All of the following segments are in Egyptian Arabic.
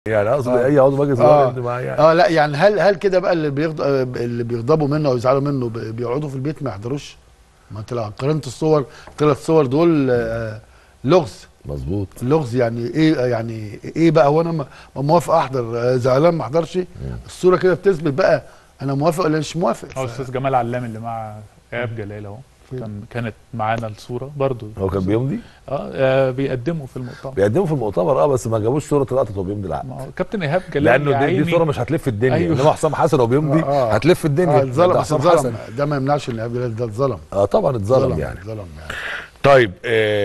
يعني اقصد آه. اي عضو مجلس آه. اداره معاه يعني اه لا يعني هل هل كده بقى اللي بيغض... آه، اللي بيغضبوا منه او يزعلوا منه ب- بيقعدوا في البيت ما يحضروش ما انت لو قارنت الصور ثلاث صور دول آه، لغز مظبوط لغز يعني ايه يعني ايه بقى هو انا م- موافق احضر آه، زعلان ما احضرش الصوره كده بتثبت بقى انا موافق ولا مش موافق هو ف- استاذ جمال علام اللي مع ايهاب جلال اهو كان كانت معانا الصوره برضو هو كان بيمضي اه آه، بيقدموا في المؤتمر بيقدموا في المؤتمر اه بس ما جابوش صوره لقطه وهو بيمضي العقد ما هو كابتن ايهاب جلال لانه يا دي, دي عيني صوره مش هتلف الدنيا أيوه. انما حسام حسن وهو بيمضي آه. هتلف الدنيا اه اتظلم ده بس حسام اتظلم ده ما يمنعش ان ايهاب جلال ده اتظلم اه طبعا اتظلم يعني اتظلم يعني طيب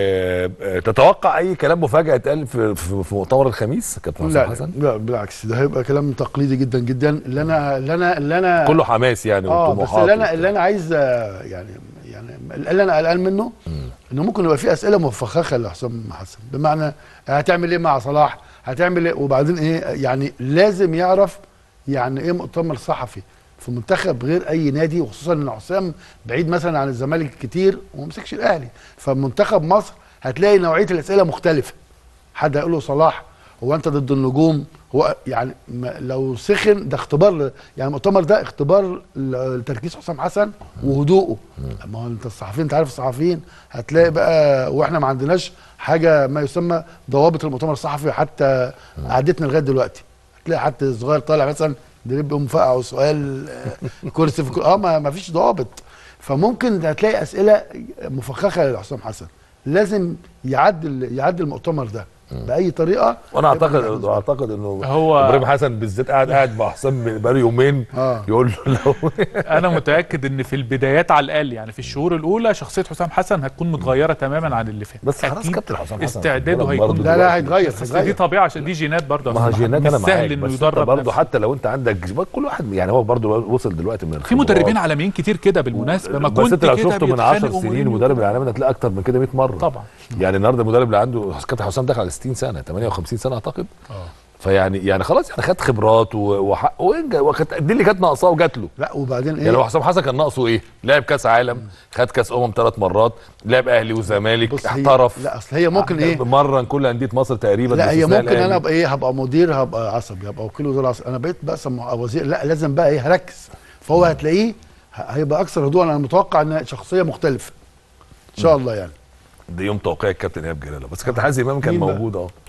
آه آه، تتوقع اي كلام مفاجئ اتقال في في, في مؤتمر الخميس كابتن حسام لا حسن لا بالعكس ده هيبقى كلام تقليدي جدا جدا اللي انا اللي انا اللي انا كله حماس يعني اه بس وطموحات اللي انا وبتاع. اللي انا عايز آه، يعني يعني اللي انا قلقان منه انه ممكن يبقى في اسئله مفخخه لحسام حسن بمعنى هتعمل ايه مع صلاح هتعمل ايه وبعدين ايه يعني لازم يعرف يعني ايه مؤتمر صحفي في منتخب غير اي نادي وخصوصا ان حسام بعيد مثلا عن الزمالك كتير وما مسكش الاهلي فمنتخب مصر هتلاقي نوعيه الاسئله مختلفه حد هيقول له صلاح هو انت ضد النجوم هو يعني ما- لو سخن ده اختبار ل- يعني المؤتمر ده اختبار ل- لتركيز حسام حسن وهدوءه ما هو انت الصحفيين انت عارف الصحفيين هتلاقي بقى واحنا ما عندناش حاجه ما يسمى ضوابط المؤتمر الصحفي حتى قعدتنا لغايه دلوقتي هتلاقي حد صغير طالع مثلا دريب يقوم فقع سؤال آه، كرسي في كل اه ما ما فيش ضوابط فممكن هتلاقي اسئله مفخخه لحسام حسن لازم يعدل يعدل المؤتمر ده باي طريقه وانا يبقى اعتقد جاهز. اعتقد انه هو- ابراهيم حسن بالذات قاعد قاعد مع حسام بقاله يومين آه. يقول له لو انا متاكد ان في البدايات على الاقل يعني في الشهور الاولى شخصيه حسام حسن هتكون متغيره تماما عن اللي فات بس خلاص أكيد كابتن حسام حسن استعداده برضه هيكون دلوقتي. لا لا هيتغير بس دي هيتغير طبيعه عشان دي جينات برضه ما هو جينات مش انا سهل معاك انه بس انت يدرب برضه نفسه. حتى لو انت عندك كل واحد يعني هو برضه وصل دلوقتي من في الخبرات. مدربين عالميين كتير كده بالمناسبه ما بس كنت انت لو كده شفته من 10 بيتخانقوا سنين ويقولوا مدرب كده. العالمي هتلاقي اكتر من كده 100 مره طبعا يعني النهارده المدرب اللي عنده كابتن حسام دخل على 60 سنه 58 سنه اعتقد اه فيعني يعني خلاص يعني خد خبرات و- وحق وإنجا- وكانت دي اللي كانت ناقصاه وجات له لا وبعدين يعني لو ايه حسام حسن كان ناقصه ايه؟ لعب كاس عالم خد كاس امم ثلاث مرات لعب اهلي وزمالك بص هي احترف لا اصل هي ممكن ايه مرن كل انديه مصر تقريبا لا هي باستثناء ممكن انا الأهلي. ابقى ايه هبقى مدير هبقى عصبي هبقى وكيل وزاره عصبي انا بقيت بقى سم- وزير لا لازم بقى ايه هركز فهو هتلاقيه ه- هيبقى اكثر هدوءا انا متوقع ان شخصيه مختلفه ان شاء الله يعني ده يوم توقيع الكابتن ايهاب جلال بس كابتن حازم امام كان مين بقى؟ موجود اه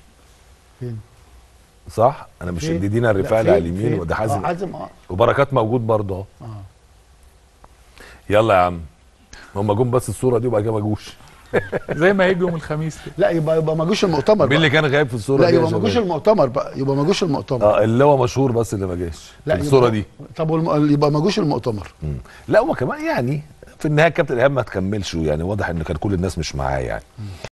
فين صح انا مش فين؟ دينا لا، الرفاعي فين؟ على اليمين فين؟ وده آه، حازم حازم اه وبركات موجود برضه اهو اه يلا يا عم هم جم بس الصوره دي وبعد كده ما جوش زي ما هيجي يوم الخميس كده لا يبقى يبقى ما جوش المؤتمر مين اللي بقى. كان غايب في الصوره لا دي يا يبقى ما جوش شباب؟ المؤتمر بقى يبقى ما جوش المؤتمر اه اللي هو مشهور بس اللي ما جاش لا في الصوره يبقى- دي طب والم... يبقى ما جوش المؤتمر مم. لا هو كمان يعني في النهايه الكابتن ايهاب ما تكملش يعني واضح ان كان كل الناس مش معاه يعني